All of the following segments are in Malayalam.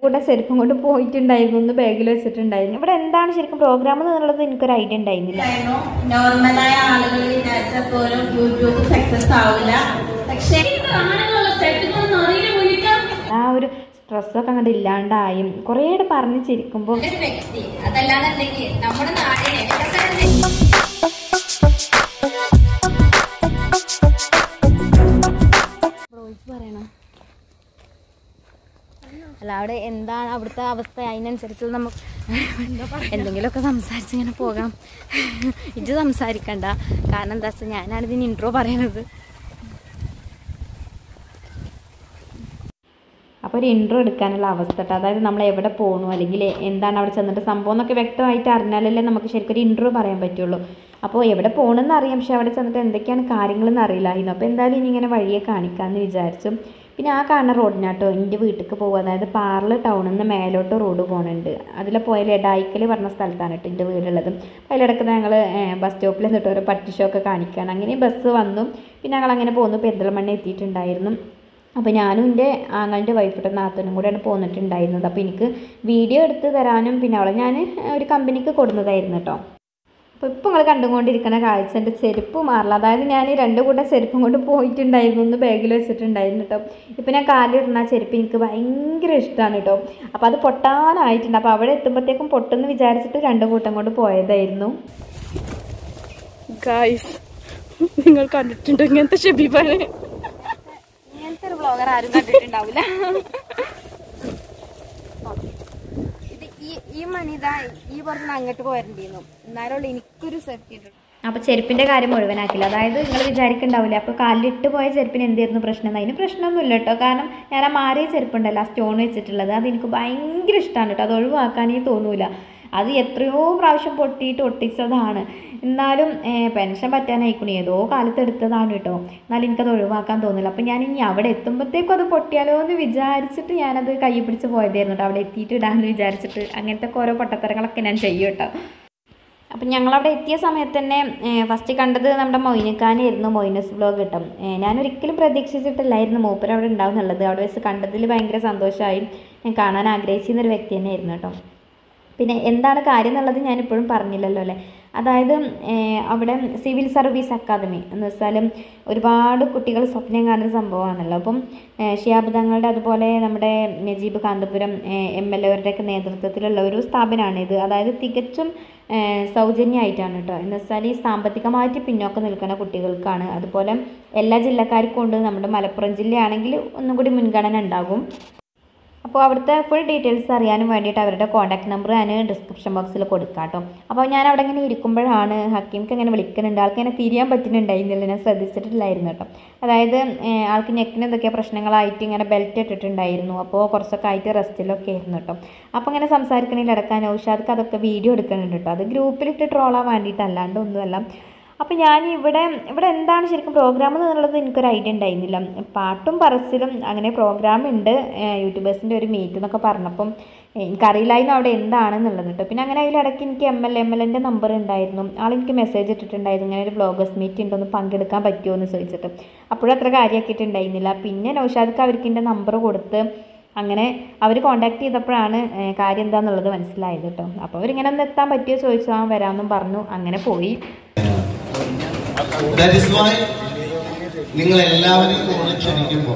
കൂടെ ചെരുപ്പും കൊണ്ട് പോയിട്ടുണ്ടായിരുന്നു ഒന്ന് ബാഗിൽ വെച്ചിട്ടുണ്ടായിരുന്നു ഇവിടെ എന്താണ് ശരിക്കും പ്രോഗ്രാം എന്നുള്ളത് എനിക്കൊരു ഐഡിയ ഉണ്ടായിരുന്നില്ല നോർമലായ ആളുകൾ വിചാരിച്ച പോലും യൂട്യൂബ് സക്സസ് ആവില്ല പക്ഷേ ആ ഒരു സ്ട്രെസ്സൊക്കെ അങ്ങോട്ട് ഇല്ലാണ്ടായും കുറേ പറഞ്ഞ് ചിരിക്കുമ്പോൾ ഒരു വ്യക്തി അതല്ലാന്നുണ്ടെങ്കിൽ നമ്മുടെ നാടിനെ വികസനം പറയണം അല്ല അവിടെ എന്താണ് അവിടുത്തെ അവസ്ഥ അതിനനുസരിച്ച് നമുക്ക് എന്തെങ്കിലുമൊക്കെ സംസാരിച്ച് ഇങ്ങനെ പോകാം ഇത് സംസാരിക്കണ്ട കാരണം എന്താ വെച്ചാൽ ഞാനാണ് ഇതിന് ഇൻട്രോ പറയണത് അപ്പോൾ ഒരു ഇൻട്രോ എടുക്കാനുള്ള അവസ്ഥ കേട്ടോ അതായത് നമ്മൾ എവിടെ പോകണു അല്ലെങ്കിൽ എന്താണ് അവിടെ ചെന്നിട്ട് സംഭവം എന്നൊക്കെ വ്യക്തമായിട്ട് അറിഞ്ഞാലല്ലേ നമുക്ക് ശരിക്കും ഒരു ഇൻട്രോ പറയാൻ പറ്റുള്ളൂ അപ്പോൾ എവിടെ പോകണമെന്ന് അറിയാം പക്ഷെ അവിടെ ചെന്നിട്ട് എന്തൊക്കെയാണ് കാര്യങ്ങളെന്ന് അറിയില്ലായിരുന്നു അപ്പോൾ എന്തായാലും ഇനി ഇങ്ങനെ വഴിയെ കാണിക്കാമെന്ന് വിചാരിച്ചു പിന്നെ ആ കാണുന്ന റോഡിനാട്ടോ എൻ്റെ വീട്ടിലേക്ക് പോകുക അതായത് പാർല ടൗണിൽ നിന്ന് മേലോട്ട് റോഡ് പോകുന്നുണ്ട് അതിൽ പോയാൽ എടായിക്കൽ പറഞ്ഞ സ്ഥലത്താണ് കേട്ടോ എൻ്റെ വീടുള്ളത് അപ്പോൾ അതിലിടക്ക് ഞങ്ങൾ ബസ് സ്റ്റോപ്പിൽ നിന്നിട്ട് ഒരു പട്ടി ഷോ ഒക്കെ കാണിക്കുകയാണ് അങ്ങനെ ബസ് വന്നു പിന്നെ ഞങ്ങൾ അങ്ങനെ പോന്നു പെരിന്തൽമണ്ണ എത്തിയിട്ടുണ്ടായിരുന്നു അപ്പോൾ ഞാനും എൻ്റെ ആങ്ങളുടെ വൈഫിട്ട് നാത്തനും കൂടെയാണ് പോന്നിട്ടുണ്ടായിരുന്നത് അപ്പോൾ എനിക്ക് വീഡിയോ എടുത്ത് തരാനും പിന്നെ അവളെ ഞാൻ ഒരു കമ്പനിക്ക് കൊടുന്നതായിരുന്നു കേട്ടോ അപ്പോൾ ഇപ്പോൾ നിങ്ങൾ കണ്ടുകൊണ്ടിരിക്കുന്ന കാഴ്ച എൻ്റെ ചെരുപ്പ് മാറില്ല അതായത് ഞാൻ ഈ രണ്ട് കൂട്ടം ചെരുപ്പും കൊണ്ട് പോയിട്ടുണ്ടായിരുന്നു ഒന്ന് ബാഗിൽ വെച്ചിട്ടുണ്ടായിരുന്നു കേട്ടോ ഇപ്പോൾ ഞാൻ കാലിടുന്ന ആ ചെരുപ്പ് എനിക്ക് ഭയങ്കര ഇഷ്ടമാണ് കേട്ടോ അപ്പോൾ അത് പൊട്ടാനായിട്ടുണ്ട് അപ്പോൾ അവിടെ എത്തുമ്പോഴത്തേക്കും പൊട്ടെന്ന് വിചാരിച്ചിട്ട് രണ്ട് കൂട്ടം കൊണ്ട് പോയതായിരുന്നു ഗായ്സ് നിങ്ങൾ കണ്ടിട്ടുണ്ടോ ഇങ്ങനത്തെ ഷെബീബാനെ ഇങ്ങനത്തെ ഒരു ബ്ലോഗർ ആരും കണ്ടിട്ടുണ്ടാവില്ല ഇത് ഈ ഈ മണിത ഈ പുറത്തുനിന്ന് അങ്ങോട്ട് പോരണ്ടിരുന്നു എന്നാലുള്ള എനിക്കൊരു സേഫ്റ്റി അപ്പൊ ചെരുപ്പിന്റെ കാര്യം മുഴുവനാക്കില്ല അതായത് നിങ്ങൾ വിചാരിക്കണ്ടാവില്ല അപ്പൊ കാലിലിട്ട് പോയ ചെരുപ്പിന് എന്തായിരുന്നു പ്രശ്നം അതിന് പ്രശ്നമൊന്നുമില്ല കേട്ടോ കാരണം ഞാൻ ആ മാറിയ ചെരുപ്പുണ്ടല്ലോ ആ സ്റ്റോൺ വെച്ചിട്ടുള്ളത് അത് എനിക്ക് ഭയങ്കര ഇഷ്ടമാണ് കേട്ടോ അത് ഒഴിവാക്കാനേ തോന്നൂല അത് എത്രയോ പ്രാവശ്യം പൊട്ടിയിട്ട് ഒട്ടിച്ചതാണ് എന്നാലും പെൻഷൻ പറ്റാനായിക്കണേ ഏതോ കാലത്ത് എടുത്തതാണ് കേട്ടോ എന്നാലും എനിക്കത് ഒഴിവാക്കാൻ തോന്നില്ല അപ്പം ഞാൻ ഇനി അവിടെ എത്തുമ്പോഴത്തേക്കും അത് പൊട്ടിയാലോ എന്ന് വിചാരിച്ചിട്ട് ഞാനത് കൈ പിടിച്ച് പോയതായിരുന്നു കേട്ടോ അവിടെ എത്തിയിട്ട് ഇടാമെന്ന് വിചാരിച്ചിട്ട് അങ്ങനത്തെ ഒക്കെ ഓരോ പൊട്ടത്തരങ്ങളൊക്കെ ഞാൻ ചെയ്യും കേട്ടോ അപ്പം ഞങ്ങളവിടെ എത്തിയ സമയത്ത് തന്നെ ഫസ്റ്റ് കണ്ടത് നമ്മുടെ മൊയിനക്കാനായിരുന്നു മൊയിനസ് വ്ലോഗ് കിട്ടും ഞാൻ ഒരിക്കലും പ്രതീക്ഷിച്ചിട്ടില്ലായിരുന്നു മൂപ്പർ അവിടെ ഉണ്ടാവും എന്നുള്ളത് അവിടെ വെച്ച് കണ്ടതിൽ ഭയങ്കര സന്തോഷമായി ഞാൻ കാണാൻ ആഗ്രഹിച്ചിരുന്ന ഒരു വ്യക്തി തന്നെയായിരുന്നു കേട്ടോ പിന്നെ എന്താണ് കാര്യം എന്നുള്ളത് ഞാനിപ്പോഴും പറഞ്ഞില്ലല്ലോ അല്ലേ അതായത് അവിടെ സിവിൽ സർവീസ് അക്കാദമി എന്ന് വെച്ചാലും ഒരുപാട് കുട്ടികൾ സ്വപ്നം കാണുന്ന സംഭവമാണല്ലോ അപ്പം ഷിയാബ് തങ്ങളുടെ അതുപോലെ നമ്മുടെ നജീബ് കാന്തപുരം എം എൽ എവരുടെയൊക്കെ നേതൃത്വത്തിലുള്ള ഒരു സ്ഥാപനമാണ് ഇത് അതായത് തികച്ചും സൗജന്യമായിട്ടാണ് കേട്ടോ എന്ന് വെച്ചാൽ ഈ സാമ്പത്തികമായിട്ട് പിന്നോക്കം നിൽക്കുന്ന കുട്ടികൾക്കാണ് അതുപോലെ എല്ലാ ജില്ലക്കാർക്കും ഉണ്ട് നമ്മുടെ മലപ്പുറം ജില്ലയാണെങ്കിൽ ഒന്നും കൂടി മുൻഗണന ഉണ്ടാകും അപ്പോൾ അവിടുത്തെ ഫുൾ ഡീറ്റെയിൽസ് അറിയാനും വേണ്ടിയിട്ട് അവരുടെ കോൺടാക്ട് നമ്പർ ഞാൻ ഡിസ്ക്രിപ്ഷൻ ബോക്സിൽ കൊടുക്കാം കേട്ടോ അപ്പോൾ ഞാൻ അവിടെ ഇങ്ങനെ ഇരിക്കുമ്പോഴാണ് ഹക്കീംക്ക് ഇങ്ങനെ വിളിക്കുന്നുണ്ട് ആൾക്ക് ഇങ്ങനെ തിരിയാൻ പറ്റുന്നുണ്ടായിരുന്നില്ല ഞാൻ ശ്രദ്ധിച്ചിട്ടില്ലായിരുന്നു കേട്ടോ അതായത് ആൾക്ക് നെക്കിന് എന്തൊക്കെയോ പ്രശ്നങ്ങളായിട്ട് ഇങ്ങനെ ബെൽറ്റ് ഇട്ടിട്ടുണ്ടായിരുന്നു അപ്പോൾ കുറച്ചൊക്കെ ആയിട്ട് റെസ്റ്റിലൊക്കെ ആയിരുന്നു കേട്ടോ അപ്പോൾ ഇങ്ങനെ സംസാരിക്കണതിൽ അടക്കാൻ ഔഷാദക്ക് അതൊക്കെ വീഡിയോ എടുക്കുന്നുണ്ട് കേട്ടോ അത് ഗ്രൂപ്പിലിട്ട് ട്രോളാൻ വേണ്ടിയിട്ട് അല്ലാണ്ട് ഒന്നുമല്ല അപ്പം ഞാൻ ഇവിടെ ഇവിടെ എന്താണ് ശരിക്കും പ്രോഗ്രാം എന്നുള്ളത് എനിക്കൊരു ഐഡിയ ഉണ്ടായിരുന്നില്ല പാട്ടും പറച്ചിലും അങ്ങനെ പ്രോഗ്രാം ഉണ്ട് യൂട്യൂബേഴ്സിൻ്റെ ഒരു മീറ്റ് എന്നൊക്കെ പറഞ്ഞപ്പം എനിക്കറിയില്ലായിരുന്നു അവിടെ എന്താണെന്നുള്ളത് കേട്ടോ പിന്നെ അങ്ങനെ അതിലിടയ്ക്ക് എനിക്ക് എം എൽ എം എൽ എൻ്റെ നമ്പർ ഉണ്ടായിരുന്നു ആളെനിക്ക് മെസ്സേജ് ഇട്ടിട്ടുണ്ടായിരുന്നു ഇങ്ങനെ ഒരു ബ്ലോഗേഴ്സ് മീറ്റ് ഉണ്ടോ ഒന്ന് പങ്കെടുക്കാൻ പറ്റുമോ എന്ന് ചോദിച്ചിട്ട് അപ്പോഴും അത്ര കാര്യമാക്കിയിട്ടുണ്ടായിരുന്നില്ല പിന്നെ നൗഷാദക്ക് അവർക്ക് എൻ്റെ നമ്പർ കൊടുത്ത് അങ്ങനെ അവർ കോണ്ടാക്ട് ചെയ്തപ്പോഴാണ് കാര്യം എന്താണെന്നുള്ളത് മനസ്സിലായത് കേട്ടോ അപ്പോൾ അവരിങ്ങനെ ഒന്ന് എത്താൻ പറ്റിയോ ചോദിച്ചു ആ വരാമെന്നും പറഞ്ഞു അങ്ങനെ പോയി ദാറ്റ് ഇസ് വൈ നിങ്ങൾ എല്ലാവരെയും കൂടെ ക്ഷണിക്കുമ്പോൾ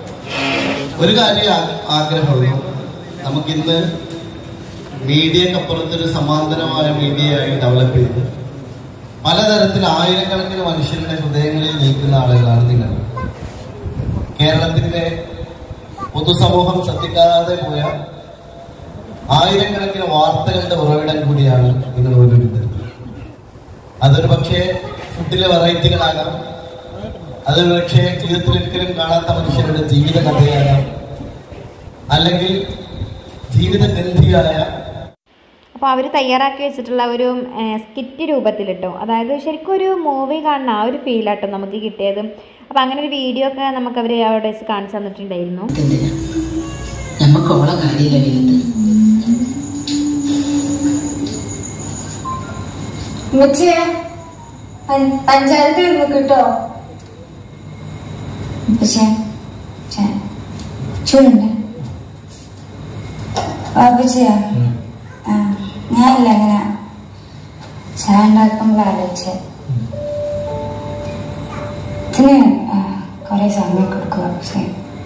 ഒരു കാര്യം ആ- ആഗ്രഹമുള്ളൂ നമുക്കിന്ന് മീഡിയക്കപ്പുറത്തൊരു സമാന്തരമായ മീഡിയയായി ഡെവലപ്പ് ചെയ്ത് പലതരത്തിൽ ആയിരക്കണക്കിന് മനുഷ്യരുടെ ഹൃദയങ്ങളിൽ നിൽക്കുന്ന ആളുകളാണ് നിങ്ങൾ കേരളത്തിന്റെ പൊതുസമൂഹം ശ്രദ്ധിക്കാതെ പോയ ആയിരക്കണക്കിന് വാർത്തകളുടെ ഉറവിടം കൂടിയാണ് നിങ്ങൾ ഓരോരുത്തരും അതൊരു പക്ഷേ ഫുഡിലെ വെറൈറ്റികളാകാം അതൊരു പക്ഷേ ജീവിതത്തിലൊരിക്കലും കാണാത്ത മനുഷ്യരുടെ ജീവിത കഥയാകാം അല്ലെങ്കിൽ ജീവിത ഗന്ധിയായ അപ്പോൾ അവർ തയ്യാറാക്കി വെച്ചിട്ടുള്ള ഒരു സ്കിറ്റ് രൂപത്തിലിട്ടോ അതായത് ശരിക്കും ഒരു മൂവി കാണുന്ന ആ ഒരു ഫീലാട്ടോ നമുക്ക് കിട്ടിയത് അപ്പോൾ അങ്ങനെ ഒരു വീഡിയോ ഒക്കെ നമുക്ക് അവർ അവിടെ വെച്ച് കാണിച്ചു തന്നിട്ടുണ്ടായിരുന്നു നമുക്ക് ഓളെ കാര്യമില്ല വലുത് ഉമ്മച്ചിയെ പ- പഞ്ചായത്ത് ഇരുന്ന് കിട്ടോ പക്ഷേ ചൂടുണ്ട് ബാബുജിയാ ആ ഞാനില്ല അങ്ങനെ ചായ ഉണ്ടാക്കുമ്പോൾ ആലോചിച്ച് ഇതിന് ആ, കുറെ സമയം കൊടുക്കുക പക്ഷേ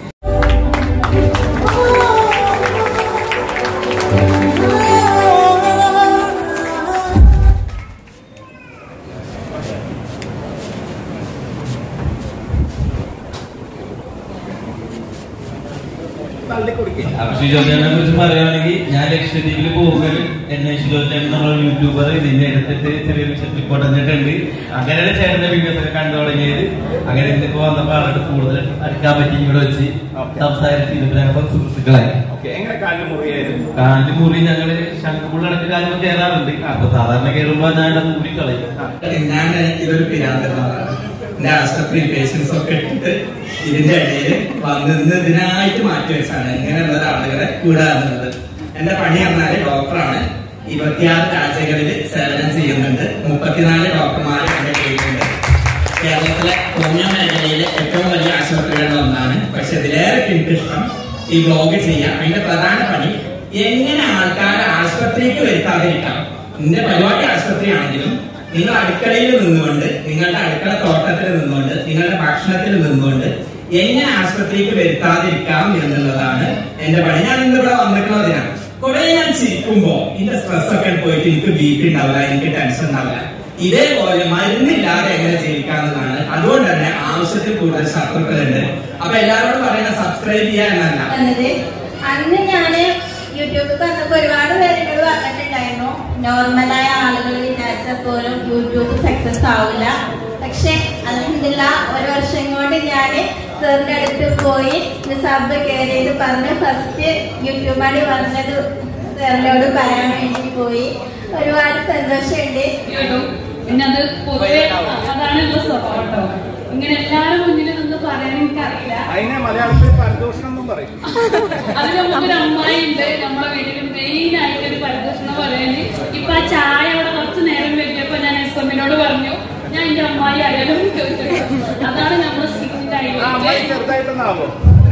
പക്ഷെ ജോലിനെ കുറിച്ച് പറയുകയാണെങ്കിൽ ഞാൻ ലക്ഷദ്വീപിൽ പോകുമ്പോൾ എന്നെ ശിലോചേട്ടൻ എന്നുള്ള യൂട്യൂബർ ഇതിന്റെ എടുത്തിട്ട് ചെറിയൊരു ചെറിയ കൊണ്ടുവന്നിട്ടുണ്ട് അങ്ങനെയാണ് ചേട്ടന്റെ വീഡിയോസ് ഒക്കെ കണ്ടു തുടങ്ങിയത് അങ്ങനെ ഇന്നിപ്പോ വന്നപ്പോ ആളുടെ കൂടുതൽ അടുക്കാൻ പറ്റി ഇവിടെ വെച്ച് സംസാരിച്ച് ഇതിപ്പോ ഞങ്ങൾ സുഹൃത്തുക്കളായി എങ്ങനെ കാലിന് മുറിയായിരുന്നു കാലിന് മുറി ഞങ്ങള് ശംഖുപുള്ളടക്ക് കാലം കയറാറുണ്ട് അപ്പൊ സാധാരണ കയറുമ്പോ ഞാൻ അത് മുറി കളയും ഞാൻ ഇതൊരു പിരാന്തന്മാരാണ് എന്റെ ആശുപത്രി പേഷ്യൻസ് ഒക്കെ ഇട്ടിട്ട് ഇതിന്റെ ഇടയിൽ വന്നിരുന്ന് ഇതിനായിട്ട് മാറ്റി വെച്ചാണ് ഇങ്ങനെയുള്ള ആളുകളെ കൂടാറുള്ളത് എന്റെ പണി പറഞ്ഞാല് ഡോക്ടറാണ് ഇരുപത്തിയാറ് രാജ്യങ്ങളിൽ സേവനം ചെയ്യുന്നുണ്ട് മുപ്പത്തിനാല് ഡോക്ടർമാർ എന്റെ കീഴിലുണ്ട് കേരളത്തിലെ ഹോമിയോ മേഖലയിലെ ഏറ്റവും വലിയ ആശുപത്രികളിൽ ഒന്നാണ് പക്ഷെ ഇതിലേറെ എനിക്കിഷ്ടം ഈ ബ്ലോഗ് ചെയ്യാം അതിന്റെ പ്രധാന പണി എങ്ങനെ ആൾക്കാരെ ആശുപത്രിക്ക് വരുത്താതിരിക്കാം എന്റെ പരിപാടി ആശുപത്രിയാണെങ്കിലും നിങ്ങൾ അടുക്കളയിൽ നിന്നുകൊണ്ട് നിങ്ങളുടെ അടുക്കള തോട്ടത്തിൽ നിന്നുകൊണ്ട് നിങ്ങളുടെ ഭക്ഷണത്തിൽ നിന്നുകൊണ്ട് എങ്ങനെ ആശുപത്രിക്ക് വരുത്താതിരിക്കാം എന്നുള്ളതാണ് എന്റെ പണി ഞാൻ ഇന്ന് ഇവിടെ വന്നിട്ടുള്ളതിനാണ് കുറെ ഞാൻ ചിരിക്കുമ്പോ എന്റെ സ്ട്രെസ് ഒക്കെ പോയിട്ട് എനിക്ക് ബി പി ഉണ്ടാവില്ല എനിക്ക് ടെൻഷൻ ഉണ്ടാവില്ല ഇതേപോലെ മരുന്നില്ലാതെ എങ്ങനെ ജീവിക്കാവുന്നതാണ് അതുകൊണ്ട് തന്നെ ആവശ്യത്തിൽ കൂടുതൽ ശത്രുക്കളുണ്ട് അപ്പൊ എല്ലാവരോടും പറയുന്ന സബ്സ്ക്രൈബ് ചെയ്യുക എന്നല്ല വന്നത് അന്ന് ഞാന് യൂട്യൂബിൽ വന്നപ്പോ ഒരുപാട് പേരുകൾ പറഞ്ഞിട്ടുണ്ടായിരുന്നു നോർമലായ ആളുകൾ വിചാരിച്ചാൽ പോലും യൂട്യൂബ് സക്സസ് ആവില്ല പക്ഷെ അലഹമില്ല ഒരു വർഷം കൊണ്ട് ഞാൻ സാറിന്റെ അടുത്ത് പോയി സബ് കയറിയത് പറഞ്ഞ് ഫസ്റ്റ് യൂട്യൂബാണ് പറഞ്ഞത് സാറിനോട് പറയാൻ വേണ്ടി പോയി ഒരുപാട് സന്തോഷമുണ്ട് ഇടും. പിന്നെ അത് പൊതുവെ അതാണ് ഉള്ള സ്വഭാവം കേട്ടോ ഇങ്ങനെ എല്ലാവരും മുന്നിൽ നിന്ന് പറയാൻ എനിക്കറിയില്ല അതിനെ മലയാളത്തിൽ പരദൂഷണം എന്നും പറയും അതിന് നമുക്കൊരു അമ്മായി ഉണ്ട് നമ്മളെ വീട്ടിൽ മെയിൻ ആയിട്ട് ഒരു പരിദൂഷണം പറയുന്നത് ഇപ്പൊ ആ ചായ അവിടെ കുറച്ച് നേരം വെക്കിയപ്പോ ഞാൻ എസ് എമ്മിനോട് പറഞ്ഞു ഞാൻ എന്റെ അമ്മായി ആയാലും ചോദിച്ചു അതാണ് നമ്മൾ സ്കിറ്റ് ആ അമ്മായി ആയിട്ട് ചെറുതായിട്ടൊന്നാവോ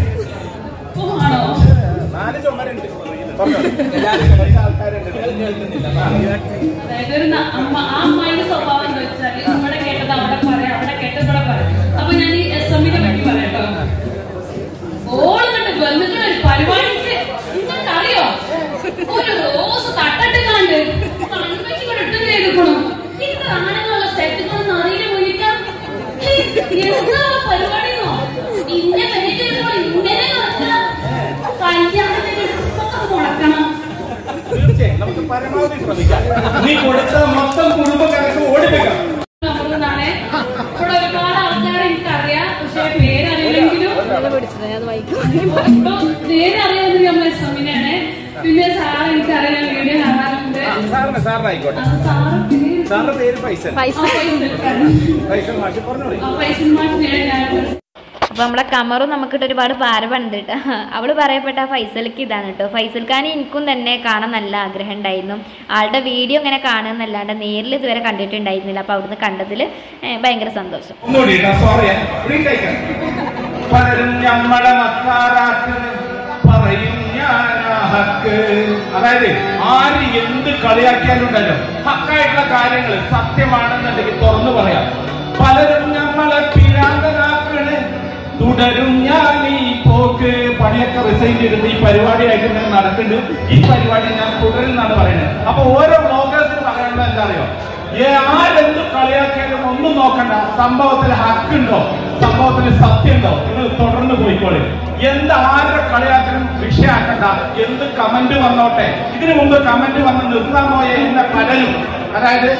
ആണോ നാല് ചുമരുണ്ട് പറഞ്ഞോ. കുറച്ച് ആൾക്കാരുണ്ട് ആ. അതായത് ഒരു ന- അമ്മ ആ അമ്മായിന്റെ സ്വഭാവം എന്താ വെച്ചാല് ഇവിടെ കേട്ടത് അവിടെ പറയാം അവിടെ കേട്ടത് ഇവിടെ പറയാം അപ്പൊ ഞാൻ ഈ എസ് എമ്മിനെ പറ്റി പറയട്ടോ ഓള് കണ്ട് ബന്ധുക്കളെ ഒരു പരിപാടിക്ക് നിങ്ങൾക്ക് അറിയോ ഒരു റോസ് തട്ടട്ട് കണ്ട് കൺവെച്ച് ഇവിടെ ഇട്ടും ചെയ്തിക്കണു ഇത് ആണുങ്ങളുള്ള സെറ്റുകളൊന്നും അറിയില്ല പോയിട്ടാ എന്താ പരിപാടിന്നോ ഇന്നെ പറ്റിട്ട് ഇങ്ങനെ നടക്കണം കല്യാണത്തിന് ഡ്രസ്സൊക്കെ മുടക്കണം തീർച്ചയായും നമുക്ക് പരമാവധി ശ്രമിക്കാം നീ കൊടുത്ത മൊത്തം കുടുംബക്കാർക്ക് ഓടിപ്പിക്കാം നമ്മളാണ് ഇവിടെ ഒരുപാട് ആൾക്കാരെ എനിക്കറിയാം പക്ഷെ പേരറിയില്ലെങ്കിലും ഇപ്പൊ പേരറിയാവുന്നത് നമ്മൾ എസ്എമ്മിനാണ് പിന്നെ സാർ എനിക്കറിയാം വീഡിയോ കാണാറുണ്ട് സാറിന് സാറിനായിക്കോട്ടെ അത് സാറ് പേര് സാറിന്റെ പേര് പൈസ ആ, പൈസ പൈസ മാറ്റി പറഞ്ഞോളി ആ പൈസ മാറ്റി ഞാൻ അപ്പോൾ നമ്മളെ കമറും നമുക്കിട്ട് ഒരുപാട് പാര പണിതിട്ട് അവള് പറയപ്പെട്ട ആ ഫൈസൽക്ക് ഇതാണ് കേട്ടോ ഫൈസൽ ഖാൻ എനിക്കും തന്നെ കാണാൻ നല്ല ആഗ്രഹം ഉണ്ടായിരുന്നു ആളുടെ വീഡിയോ ഇങ്ങനെ കാണുന്നല്ലാണ്ട് നേരിൽ ഇതുവരെ കണ്ടിട്ടുണ്ടായിരുന്നില്ല അപ്പോൾ അവിടുന്ന് കണ്ടതിൽ ഭയങ്കര സന്തോഷം ഒന്നുകൂടി സോറി റീടേക്ക് പലരും ഞമ്മളെ മക്കാറാക്ക് പറയും ഞാനാ ഹക്ക് അതായത് ആര് എന്ത് കളിയാക്കിയാലുണ്ടല്ലോ ഹക്കായിട്ടുള്ള കാര്യങ്ങൾ സത്യമാണെന്നുണ്ടെങ്കിൽ തുറന്നു പറയാം പലരും ഞമ്മളെ പിരാന്തനാക്കണ് തുടരും ഞാൻ ഈ പോക്ക് പണിയൊക്കെ റിസൈൻ ചെയ്തിട്ട് ഈ പരിപാടിയായിട്ട് ഇങ്ങനെ നടക്കുന്നുണ്ട് ഈ പരിപാടി ഞാൻ തുടരുന്നാണ് പറയുന്നത് അപ്പൊ ഓരോ ബ്ലോഗേഴ്സിന് പറയാനുള്ളത് എന്താ അറിയോ ഏ ആരെന്ത് കളിയാക്കിയാലും ഒന്നും നോക്കണ്ട സംഭവത്തിൽ ഹക്കുണ്ടോ സംഭവത്തിൽ സത്യമുണ്ടോ നിങ്ങൾ തുടർന്ന് പോയിക്കോളി എന്ത് ആരുടെ കളിയാക്കലും വിഷയാക്കണ്ട എന്ത് കമന്റ് വന്നോട്ടെ ഇതിനു മുമ്പ് കമന്റ് വന്ന് നിർത്താൻ പോയ എന്ന പലരും അതായത്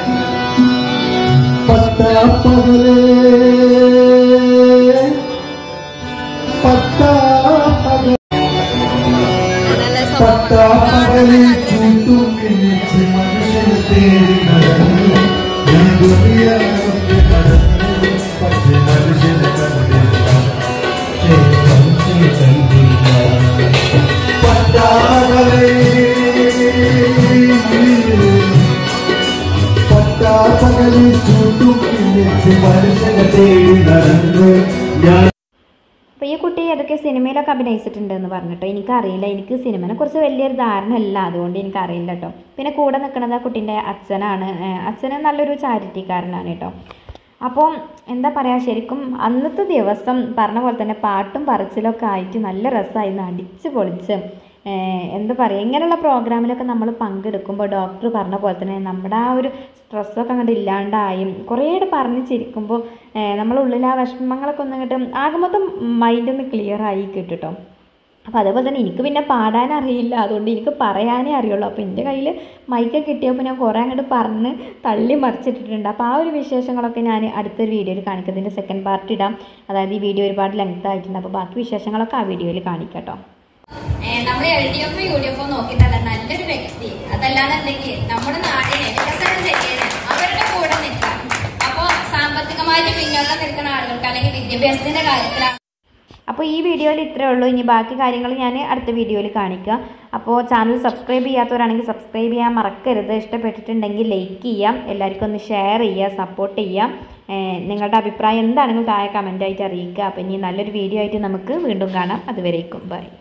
അപ്പോൾ ഈ കുട്ടി ഏതൊക്കെ സിനിമ സിനിമയിലൊക്കെ അഭിനയിച്ചിട്ടുണ്ട് എന്ന് പറഞ്ഞിട്ടോ എനിക്കറിയില്ല എനിക്ക് സിനിമനെ കുറിച്ച് വലിയൊരു ധാരണ ഇല്ല അതുകൊണ്ട് എനിക്കറിയില്ല കേട്ടോ പിന്നെ കൂടെ നിൽക്കുന്നത് ആ കുട്ടീൻ്റെ അച്ഛനാണ് ഏഹ് അച്ഛന് നല്ലൊരു ചാരിറ്റിക്കാരനാണ് കേട്ടോ അപ്പോൾ എന്താ പറയുക ശരിക്കും അന്നത്തെ ദിവസം പറഞ്ഞ പോലെ തന്നെ പാട്ടും പറച്ചിലൊക്കെ ആയിട്ട് നല്ല രസമായിരുന്നു അടിച്ച് പൊളിച്ച് ഏഹ് എന്താ പറയുക ഇങ്ങനെയുള്ള പ്രോഗ്രാമിലൊക്കെ നമ്മൾ പങ്കെടുക്കുമ്പോൾ ഡോക്ടർ പറഞ്ഞ പോലെ തന്നെ നമ്മുടെ ആ ഒരു സ്ട്രെസ്സൊക്കെ അങ്ങോട്ട് ഇല്ലാണ്ടായും കുറേയുടെ പറഞ്ഞ് ചിരിക്കുമ്പോൾ നമ്മളെ ഉള്ളിൽ ആ വിഷമങ്ങളൊക്കെ ഒന്ന് അങ്ങോട്ട് ആകെ മൊത്തം മൈൻഡ് ഒന്ന് ക്ലിയർ ആയി കിട്ടുട്ടോ അപ്പോൾ അതേപോലെ തന്നെ എനിക്ക് പിന്നെ പാടാൻ അറിയില്ല അതുകൊണ്ട് എനിക്ക് പറയാനേ അറിയുള്ളൂ അപ്പോൾ എൻ്റെ കയ്യിൽ മൈക്ക് കിട്ടിയപ്പോൾ ഞാൻ കുറേ അങ്ങോട്ട് പറഞ്ഞ് തള്ളി മറിച്ചിട്ടിട്ടുണ്ട് അപ്പോൾ ആ ഒരു വിശേഷങ്ങളൊക്കെ ഞാൻ അടുത്തൊരു വീഡിയോയിൽ കാണിക്കാം ഇതിൻ്റെ സെക്കൻഡ് പാർട്ട് ഇടാം അതായത് ഈ വീഡിയോ ഒരുപാട് ലെങ്ത് ആയിട്ടുണ്ട് അപ്പോൾ ബാക്കി വിശേഷങ്ങളൊക്കെ ആ വീഡിയോയിൽ കാണിക്കാം കേട്ടോ നമ്മൾ L D F U D F നോക്കിയിട്ടല്ല നല്ലൊരു വ്യക്തി അതല്ലാന്നുണ്ടെങ്കിൽ നമ്മുടെ നാടിനെ വികസനം ചെയ്യാൻ അവരുടെ കൂടെ നിൽക്കാം അപ്പോ സാമ്പത്തികമായിട്ട് പിന്നോക്കം നിൽക്കുന്ന ആളുകൾക്ക് അല്ലെങ്കിൽ വിദ്യാഭ്യാസത്തിന്റെ കാര്യത്തിലാണ് അപ്പോൾ ഈ വീഡിയോയിൽ ഇത്രയേ ഉള്ളൂ ഇനി ബാക്കി കാര്യങ്ങൾ ഞാൻ അടുത്ത വീഡിയോയിൽ കാണിക്കാം അപ്പോൾ ചാനൽ സബ്സ്ക്രൈബ് ചെയ്യാത്തവരാണെങ്കിൽ സബ്സ്ക്രൈബ് ചെയ്യാൻ മറക്കരുത് ഇഷ്ടപ്പെട്ടിട്ടുണ്ടെങ്കിൽ ലൈക്ക് ചെയ്യാം എല്ലാവർക്കും ഒന്ന് ഷെയർ ചെയ്യുക സപ്പോർട്ട് ചെയ്യാം ഏഹ് നിങ്ങളുടെ അഭിപ്രായം എന്താണെങ്കിലും താഴെ കമൻ്റായിട്ട് അറിയിക്കുക അപ്പോൾ ഇനി നല്ലൊരു വീഡിയോ ആയിട്ട് നമുക്ക് വീണ്ടും കാണാം അതുവരേക്കും ബൈ